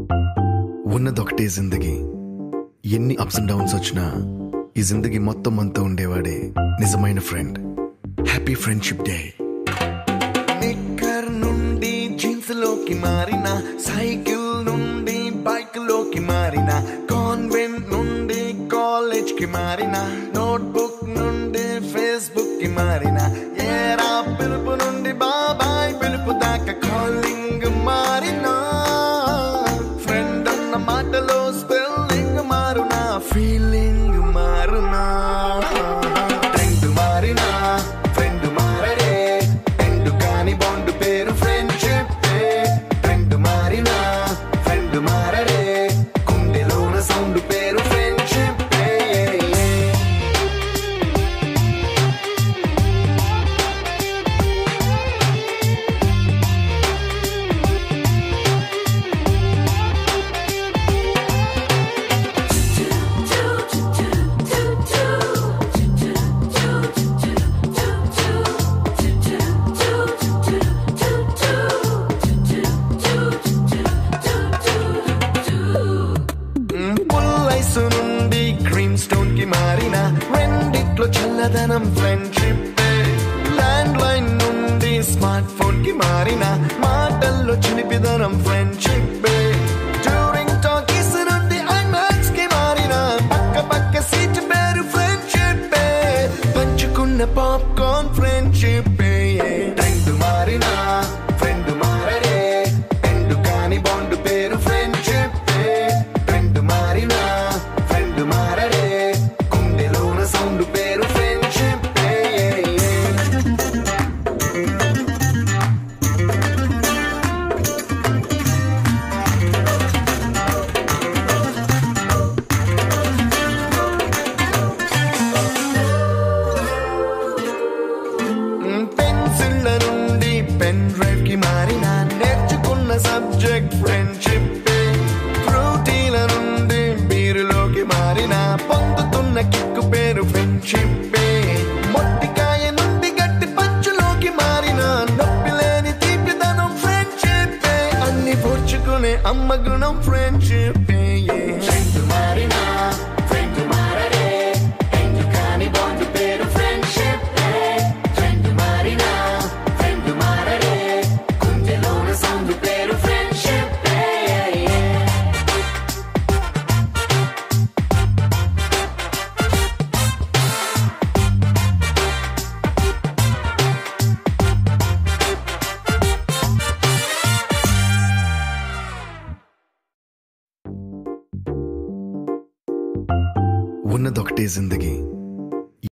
ఉన్నదొకటే జిందగీ ఎన్ని ups and downs వచ్చినా ఈ జిందగీ మొత్తం అంతా ఉండేవాడే నిజమైన friend happy friendship day knicker నుండి జీన్స్ లోకి మారిన సైకిల్ నుండి బైక్ లోకి మారిన కాన్వెంట్ నుండి కాలేజ్ కి మారిన నోట్బుక్ నుండి ఫేస్బుక్ కి మారిన ఏరా పిలుపు నుండి బాబాయ్ పిలుపు దాకా కాలింగ్ మారిన ఫ్రెండ్ అన్న మాటలో స్పెల్లింగ్ మారునా ఫీలింగ్ మారునా ట్రెండ్ మారినా ఫ్రెండ్ మారడే ఎండు కాని బాండ్ పేరు ఫ్రెండ్షిప్ ట్రెండ్ మారినా ఫ్రెండ్ మారడే గుండెలోన సౌండ్ పేరు ఫ్రెండ్షిప్ పుల్లైసు నుండి క్రీమ్ స్టోన్ కి మారిన రెండిట్లో చల్లదనం ఫ్రెండ్షిప్ ల్యాండ్ లైన్ నుండి స్మార్ట్ ఫోన్ కి మారిన మాటల్లో చిలిపిదనం ఫ్రెండ్షిప్ డ్యూరింగ్ టాకీస్ నుండి ఐమాక్స్ కి మారిన పక్క పక్క సీట్ పేరు ఫ్రెండ్షిప్ పంచుకున్న పాప్కార్న్ ఫ్రెండ్షిప్ ట్రెండ్ మారిన ఫ్రెండ్ మారడే ఎండు కాని బాండ్ పేరు ఫ్రెండ్షిప్ ట్రెండ్ మారిన ఫ్రెండ్ మారడే గుండెలోన సౌండ్ పేరు ఫ్రెండ్షిప్ పెన్సిళ్ళ నుండి పెన్ డ్రైవ్ కి మారిన నేర్చుకున్న సబ్జెక్ట్ ఫ్రెండ్షిప్ ఫ్రూటీల నుండి బీరులోకి మారిన పొందుతున్న కిక్కు పేరు ఫ్రెండ్షిప్ మొట్టికాయ నుండి గట్టి పంచులోకి మారిన నొప్పి లేని తీపిదనం ఫ్రెండ్షిప్ అన్ని పోర్చుకునే అమ్మ గుణం ఫ్రెండ్షిప్ ఫ్రెండ్ మారిన ఫ్రెండ్ మారడే ఎందు కాని బాండ్ పేరు ఫ్రెండ్షిప్ ఫ్రెండ్ మారిన ఫ్రెండ్ మారడే గుండెలోన సౌండ్ పేరు ఫ్రెండ్షిప్ ఉన్నదొకటే జిందగీ